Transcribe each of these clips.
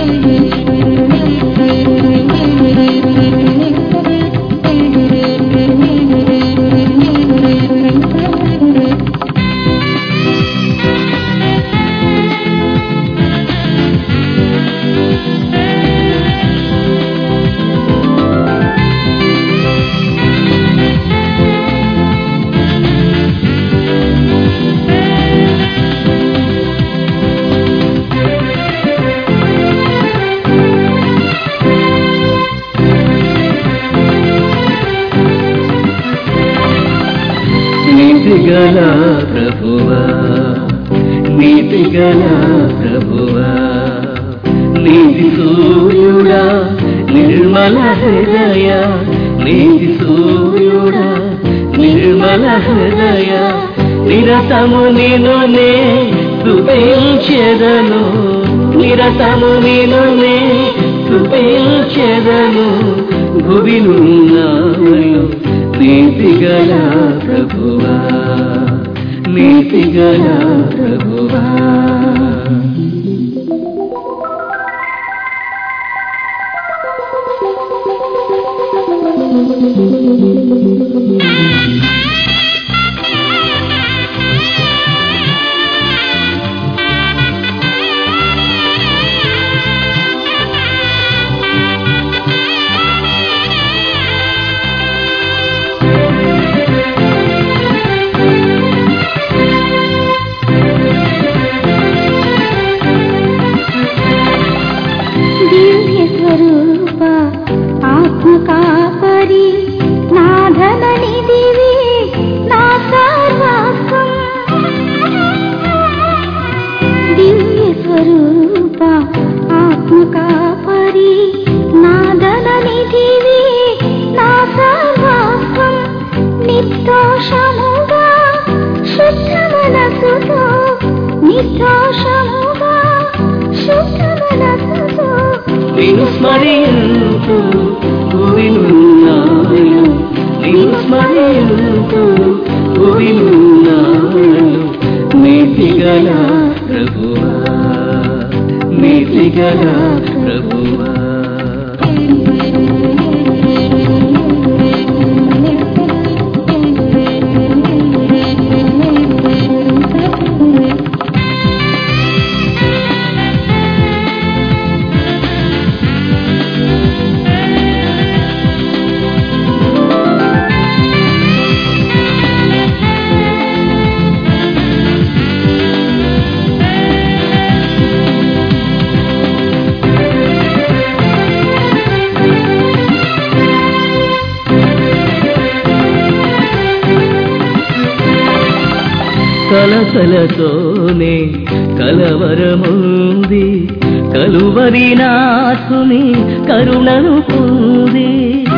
నీతిగల ప్రభువా నీతిగల ప్రభువా నీతి సూర్యుడా నిర్మల హృదయ నీతి సూర్యుడా నిర్మల హృదయ నిరతము నిను నే స్తుతించెదను నిరతము నిను నే స్తుతించెదను భువినున్నాను నీతిగల ప్రభువా నీతిగల ప్రభువా దివ్య స్వరూప ఆత్మ కాపరి నాధనని దివి నా సర్వస్వం దివ్య స్వరూప ఆత్మ కాపరి నాధనని దివి నా సర్వస్వం నిర్దోషముగా శుద్ధ మనసుతో నిర్దోషముగా శుద్ధ మనసుతో నిన్ను స్మరింతు భువినున్నాను నిన్ను స్మరింతు భువినున్నాను నీతిగల ప్రభువా నీతిగల ప్రభువా కలకలతోనే కలవరముంది కలువరి నాసుని కరుణను పొంది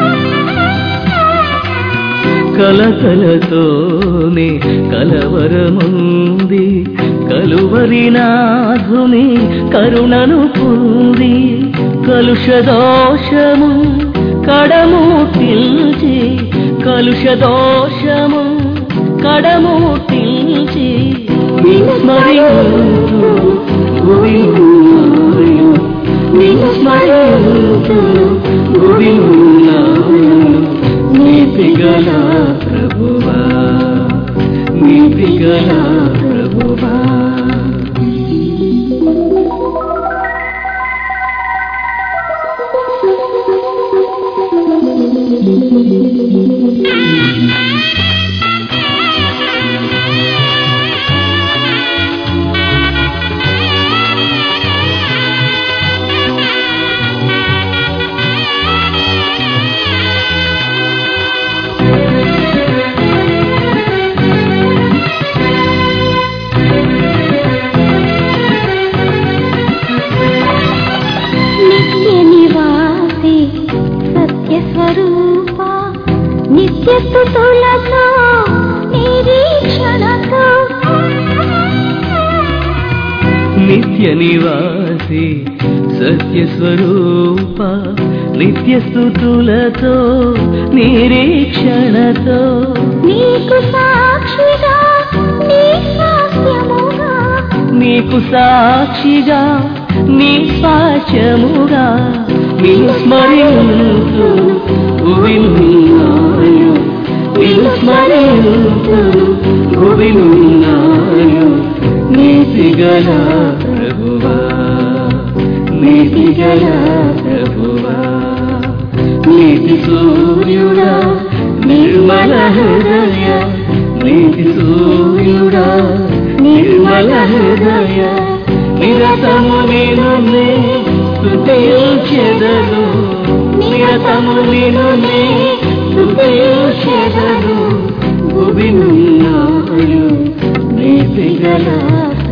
కలకలతోనే కలవరముంది కలువరి నాథుని కరుణను పొంది కలుష దోషము కడము పిల్చి కలుష దోషము కడము పిల్చి స్మరించు భువినున్నాను నిన్ను స్మరించు భువినున్నాను నీతిగల ప్రభువా నీతిగల ప్రభువా నిత్య నివాసి సత్య స్వరూప నిత్య స్థుతులతో నిరీక్షణతో నిత్య నివాసి సత్య స్వరూప నిత్య స్థుతులతో నిరీక్షణతో నీకు సాక్షిగా నీ స్వాస్థ్యముగా నీకు సాక్షిగా నీ స్వాస్థ్యముగా రహస్యముగా నిన్ను స్మరించు భువినున్నాయు నిన్ను స్మరించు భువినున్నాయు నీతిగల ప్రభువా నీతిగల ప్రభువా నీతి సూర్యుడా నిర్మల హృదయ నీతి సూర్యుడా నిర్మల హృదయ నిరతము నేను స్తుతించెదను నిరతము నేను స్తుతించెదను భువినున్నాయు నీతి గల